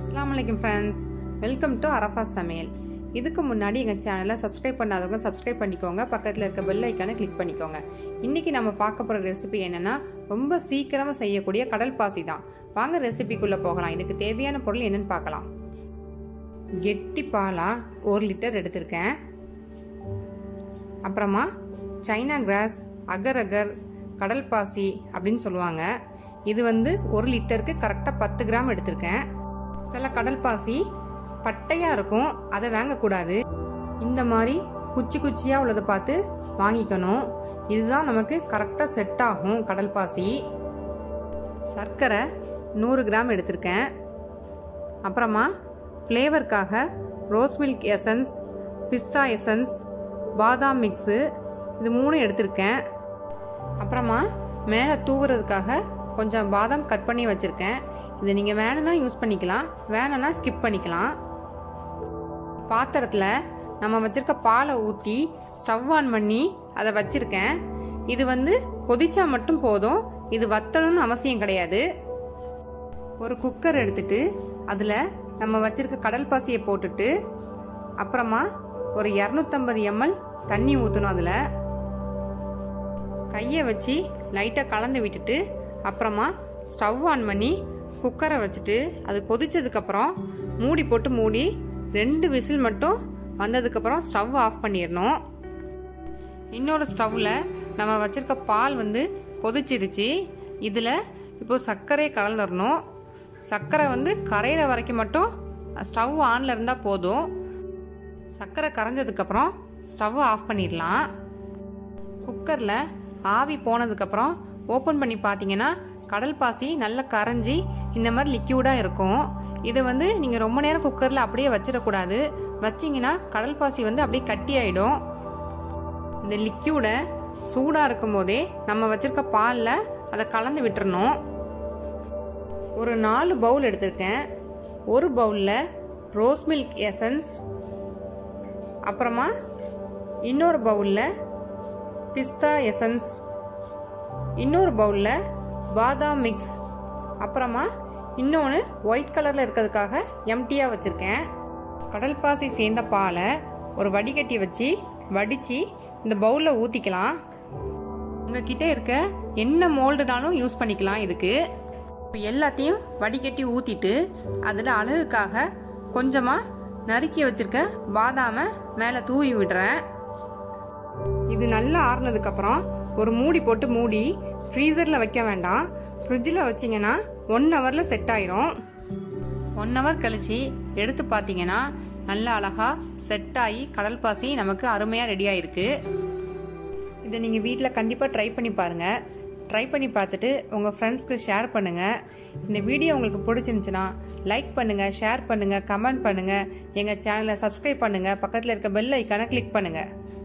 அஸ்ஸலாமு அலைக்கும் friends welcome to Arafah சமையல் இதுக்கு முன்னாடி எங்கள் சேனலை சப்ஸ்கிரைப் பண்ணாதவங்க சப்ஸ்கிரைப் பண்ணிக்கோங்க பக்கத்தில் இருக்க பெல் ஐக்கானை கிளிக் பண்ணிக்கோங்க இன்றைக்கி நம்ம பார்க்க போகிற ரெசிபி என்னென்னா ரொம்ப சீக்கிரமாக செய்யக்கூடிய கடல் பாசி தான் வாங்க ரெசிபிக்குள்ளே போகலாம் இதுக்கு தேவையான பொருள் என்னென்னு பார்க்கலாம் கெட்டி பாலாக ஒரு லிட்டர் எடுத்திருக்கேன் அப்புறமா சைனா கிராஸ் அகர் அகர் கடல் பாசி அப்படின்னு சொல்லுவாங்க இது வந்து ஒரு லிட்டருக்கு கரெக்டாக பத்து கிராம் எடுத்திருக்கேன் சில கடல் பாசி பட்டையாக இருக்கும் அதை வாங்கக்கூடாது இந்த மாதிரி குச்சி குச்சியாக உள்ளதை பார்த்து வாங்கிக்கணும் இதுதான் நமக்கு கரெக்டாக செட் ஆகும் கடல் பாசி சர்க்கரை நூறு கிராம் எடுத்திருக்கேன் அப்புறமா ஃப்ளேவருக்காக rose milk essence pista essence badam mix இது மூணும் எடுத்திருக்கேன் அப்புறமா மேலே தூவுறதுக்காக கொஞ்சம் பாதாம் கட் பண்ணி வச்சுருக்கேன் இதை நீங்கள் வேணும்னா யூஸ் பண்ணிக்கலாம் வேணும்னா ஸ்கிப் பண்ணிக்கலாம் பாத்திரத்தில் நம்ம வச்சுருக்க பாலை ஊற்றி ஸ்டவ் ஆன் பண்ணி அதை வச்சுருக்கேன் இது வந்து கொதிச்சா மட்டும் போதும் இது வத்தணும்னு அவசியம் கிடையாது ஒரு குக்கர் எடுத்துட்டு அதில் நம்ம வச்சிருக்க கடல் பாசியை போட்டுட்டு அப்புறமா ஒரு இரநூத்தம்பது எம்எல் தண்ணி ஊற்றணும் அதில் கையை வச்சு லைட்டாக கலந்து விட்டுட்டு அப்புறமா ஸ்டவ் ஆன் பண்ணி குக்கரை வச்சுட்டு அது கொதிச்சதுக்கப்புறம் மூடி போட்டு மூடி ரெண்டு விசில் மட்டும் வந்ததுக்கப்புறம் ஸ்டவ் ஆஃப் பண்ணிடணும் இன்னொரு ஸ்டவ்வில் நம்ம வச்சுருக்க பால் வந்து கொதிச்சிருச்சு இதில் இப்போது சர்க்கரையை கலந்துடணும் சர்க்கரை வந்து கரையிற வரைக்கும் மட்டும் ஸ்டவ் ஆனில் இருந்தால் போதும் சர்க்கரை கரைஞ்சதுக்கப்புறம் ஸ்டவ் ஆஃப் பண்ணிடலாம் குக்கரில் ஆவி போனதுக்கப்புறம் ஓப்பன் பண்ணி பார்த்தீங்கன்னா கடல் பாசி நல்லா கரைஞ்சி இந்த மாதிரி லிக்யூடாக இருக்கும் இதை வந்து நீங்கள் ரொம்ப நேரம் குக்கரில் அப்படியே வச்சிடக்கூடாது வச்சிங்கன்னா கடல் பாசி வந்து அப்படியே கட்டி ஆகிடும் இந்த லிக்யூடை சூடாக இருக்கும் போதே நம்ம வச்சுருக்க பாலில் அதை கலந்து விட்டுறணும் ஒரு நாலு பவுல் எடுத்திருக்கேன் ஒரு பவுலில் ரோஸ் மில்க் எசன்ஸ் அப்புறமா இன்னொரு பவுலில் பிஸ்தா எசன்ஸ் இன்னொரு பவுலில் பாதாம் மிக்ஸ் அப்புறமா இன்னொன்று ஒயிட் கலரில் இருக்கிறதுக்காக எம்டியாக வச்சுருக்கேன் கடல் பாசி சேர்ந்த பாலை ஒரு வடிகட்டி வச்சு வடித்து இந்த பவுலில் ஊற்றிக்கலாம் உங்ககிட்ட இருக்க என்ன மோல்டுனாலும் யூஸ் பண்ணிக்கலாம் இதுக்கு இப்போ எல்லாத்தையும் வடிகட்டி ஊற்றிட்டு அதில் அழகுக்காக கொஞ்சமாக நறுக்கி வச்சுருக்க பாதாமை மேலே தூவி விடுறேன் இது நல்லா ஆறுனதுக்கப்புறம் ஒரு மூடி போட்டு மூடி ஃப்ரீசரில் வைக்க வேண்டாம் ஃப்ரிட்ஜில் வச்சிங்கன்னா ஒன் ஹவரில் செட் ஆயிரும் ஒன் ஹவர் கழித்து எடுத்து பார்த்தீங்கன்னா நல்லா அழகாக செட் ஆகி கடல் பாசி நமக்கு அருமையாக ரெடி ஆயிருக்கு இதை நீங்கள் வீட்டில் கண்டிப்பாக ட்ரை பண்ணி பாருங்கள் ட்ரை பண்ணி பார்த்துட்டு உங்கள் ஃப்ரெண்ட்ஸ்க்கு ஷேர் பண்ணுங்கள் இந்த வீடியோ உங்களுக்கு பிடிச்சிருந்துச்சுன்னா லைக் பண்ணுங்கள் ஷேர் பண்ணுங்கள் கமெண்ட் பண்ணுங்கள் எங்கள் சேனலை சப்ஸ்கிரைப் பண்ணுங்கள் பக்கத்தில் இருக்க பெல் ஐக்கானை கிளிக் பண்ணுங்கள்